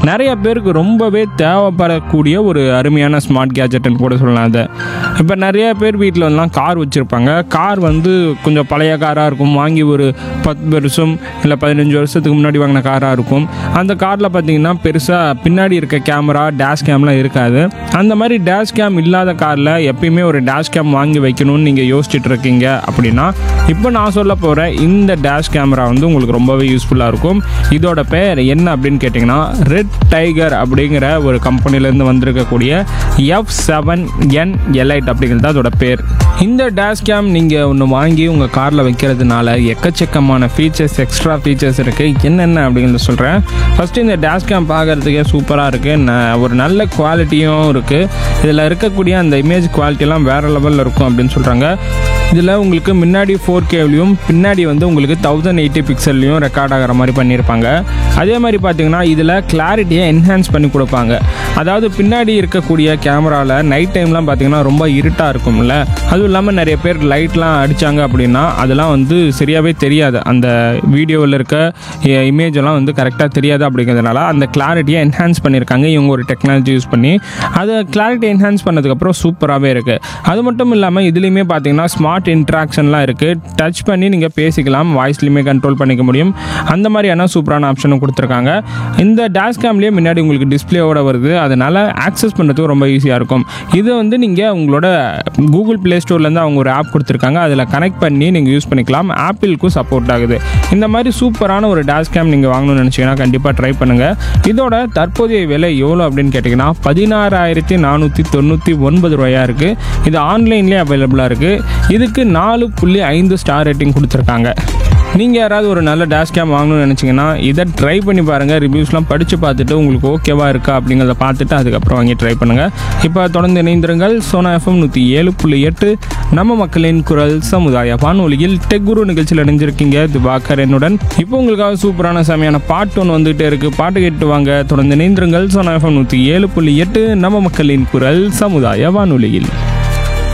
நிறைய பேருக்கு ரொம்பவே தேவைப்படக்கூடிய ஒரு அருமையான ஸ்மார்ட் கேஜெட்னு கூட சொல்லலாம் அதை இப்போ நிறைய பேர் வீட்டில் எல்லாம் கார் வச்சுருப்பாங்க கார் வந்து கொஞ்சம் பழைய காராக இருக்கும் வாங்கி ஒரு பத்து வருஷம் இல்லை பதினஞ்சு வருஷத்துக்கு முன்னாடி வாங்கின காராக இருக்கும் அந்த காரில் பார்த்தீங்கன்னா பெருசாக பின்னாடி இருக்க கேமரா டேஷ் கேம்லாம் இருக்காது அந்த மாதிரி டேஷ் கேம் இல்லாத காரில் எப்பயுமே ஒரு டேஷ் கேம் வாங்கி வைக்கணும்னு நீங்கள் யோசிச்சுட்டு இருக்கீங்க அப்படின்னா இப்போ நான் சொல்ல போகிற இந்த டேஷ் கேமரா வந்து உங்களுக்கு ரொம்பவே யூஸ்ஃபுல்லாக இருக்கும் இதோட பேர் என்ன அப்படின்னு கேட்டிங்கன்னா ரெட் டைகர் அப்படிங்கிற ஒரு கம்பெனிலேருந்து வந்திருக்கக்கூடிய எஃப் செவன் என் எலைட் அப்படிங்கிறது அதோட பேர் இந்த டேஷ் கேம் நீங்கள் ஒன்று வாங்கி உங்கள் காரில் வைக்கிறதுனால எக்கச்சக்கமான ஃபீச்சர்ஸ் எக்ஸ்ட்ரா ஃபீச்சர்ஸ் இருக்குது என்னென்ன அப்படிங்கிறத சொல்கிறேன் ஃபஸ்ட்டு இந்த டேஷ் கேம் பார்க்குறதுக்கே சூப்பராக இருக்குது ஒரு நல்ல குவாலிட்டியும் இருக்குது இதில் இருக்கக்கூடிய அந்த இமேஜ் குவாலிட்டிலாம் வேறு லெவலில் இருக்கும் அப்படின்னு சொல்கிறாங்க இதில் உங்களுக்கு முன்னாடி ஃபோர் கேவ்லையும் பின்னாடி வந்து உங்களுக்கு தௌசண்ட் எயிட்டி பிக்சல்லையும் ரெக்கார்ட் ஆகிற மாதிரி பண்ணியிருப்பாங்க அதே மாதிரி பார்த்தீங்கன்னா இதில் கிளாரிட்டியை என்ஹான்ஸ் பண்ணி கொடுப்பாங்க அதாவது பின்னாடி இருக்கக்கூடிய கேமராவில் நைட் டைம்லாம் பார்த்தீங்கன்னா ரொம்ப இருட்டாக இருக்கும்ல அதுவும் இல்லாமல் நிறைய பேர் லைட்லாம் அடித்தாங்க அப்படின்னா அதெல்லாம் வந்து சரியாகவே தெரியாது அந்த வீடியோவில் இருக்க இமேஜ் எல்லாம் வந்து கரெக்டாக தெரியாது அப்படிங்கிறதுனால அந்த கிளாரிட்டியை என்ஹான்ஸ் பண்ணியிருக்காங்க இவங்க ஒரு டெக்னாலஜி யூஸ் பண்ணி அதை கிளாரிட்டி என்ஹான்ஸ் பண்ணதுக்கப்புறம் சூப்பராகவே இருக்குது அது மட்டும் இல்லாமல் இதுலேயுமே பார்த்தீங்கன்னா ஸ்மார்ட் இன்ட்ராக்ஷன்லாம் இருக்குது டச் பண்ணி நீங்கள் பேசிக்கலாம் வாய்ஸ்லையுமே கண்ட்ரோல் பண்ணிக்க முடியும் அந்த மாதிரியான சூப்பரான ஆப்ஷனும் கொடுத்துருக்காங்க இந்த டேஷ் கேம்லேயே முன்னாடி உங்களுக்கு டிஸ்பிளேவோட வருது அதனால் ஆக்சஸ் பண்ணுறதுக்கு ரொம்ப ஈஸியாக இருக்கும் இது வந்து நீங்கள் உங்களோட கூகுள் ப்ளே ஸ்டோர்லேருந்து அவங்க ஒரு ஆப் கொடுத்துருக்காங்க அதில் கனெக்ட் பண்ணி நீங்கள் யூஸ் பண்ணிக்கலாம் ஆப்பிளுக்கும் சப்போர்ட் ஆகுது இந்த மாதிரி சூப்பரான ஒரு டேஷ் கேம் நீங்கள் வாங்கணும்னு நினச்சிங்கன்னா கண்டிப்பாக ட்ரை பண்ணுங்கள் இதோட தற்போதைய விலை எவ்வளோ அப்படின்னு கேட்டிங்கன்னா பதினாறாயிரத்தி நானூற்றி தொண்ணூற்றி ஒன்பது ரூபாயா இருக்குது இது ஆன்லைன்லேயே அவைலபிளாக இருக்குது இதுக்கு நாலு புள்ளி ஐந்து ஸ்டார் ரேட்டிங் கொடுத்துருக்காங்க நீங்கள் யாராவது ஒரு நல்ல டேஷ் கேம் வாங்கணும்னு நினச்சிங்கன்னா இதை ட்ரை பண்ணி பாருங்கள் ரிவ்யூஸ்லாம் படித்து பார்த்துட்டு உங்களுக்கு ஓகேவா இருக்கா அப்படிங்கிறத பார்த்துட்டு அதுக்கப்புறம் வாங்கி ட்ரை பண்ணுங்கள் இப்போ தொடர்ந்து இணைந்திருங்கள் சோனா எஃப்எம் நூற்றி ஏழு புள்ளி எட்டு நம்ம மக்களின் குரல் சமுதாய வானொலியில் டெக் குரு நிகழ்ச்சியில் இணைஞ்சிருக்கீங்க திவாகர் என்னுடன் இப்போ உங்களுக்காக சூப்பரான செமையான பாட்டு ஒன்று வந்துகிட்டே இருக்குது பாட்டு கேட்டு வாங்க தொடர்ந்து இணைந்திருங்கள் சோனா எஃப்எம் நூற்றி ஏழு புள்ளி எட்டு நம்ம மக்களின் குரல் சமுதாய வானொலியில்